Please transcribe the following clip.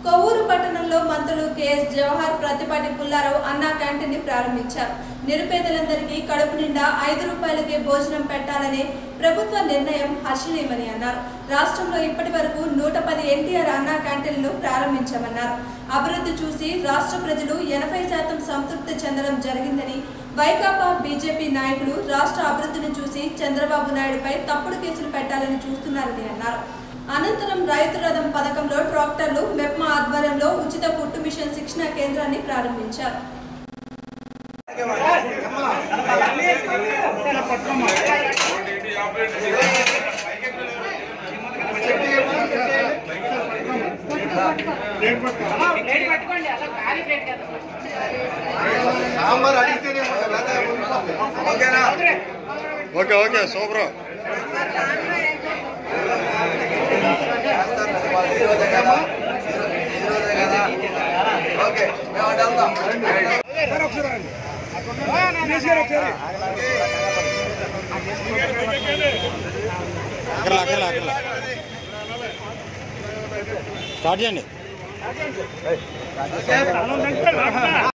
కొవ్వూరు పట్టణంలో మంత్రులు కెఎస్ జవహర్ ప్రతిపాటి పుల్లారావు అన్నా క్యాంటీన్ ని ప్రారంభించారు నిరుపేదలందరికీ కడుపు నిండా ఐదు రూపాయలకే భోజనం పెట్టాలనే ప్రభుత్వ నిర్ణయం హర్షణీయమని అన్నారు రాష్ట్రంలో ఇప్పటి వరకు నూట పది ఎన్టీఆర్ అన్నా క్యాంటీన్లను ప్రారంభించామన్నారు అభివృద్ధి చూసి రాష్ట్ర ప్రజలు ఎనభై శాతం సంతృప్తి చెందడం జరిగిందని వైకాపా బీజేపీ నాయకులు రాష్ట్ర అభివృద్ధిని చూసి చంద్రబాబు నాయుడుపై తప్పుడు కేసులు పెట్టాలని చూస్తున్నారని అన్నారు అనంతరం రైతు రథం పథకంలో ట్రాక్టర్లు మెప్మా ఆధ్వర్యంలో ఉచిత పుట్టు మిషన్ శిక్షణ కేంద్రాన్ని ప్రారంభించారు సాంబార్ అడిగితేనే ఓకేనా ఓకే ఓకే సూపర్ ఈరోజే కదా ఈరోజే కదా ఓకే మేము అటు వెళ్తాం అక్కడ అక్కడ అక్కడ స్టార్ట్ చేయండి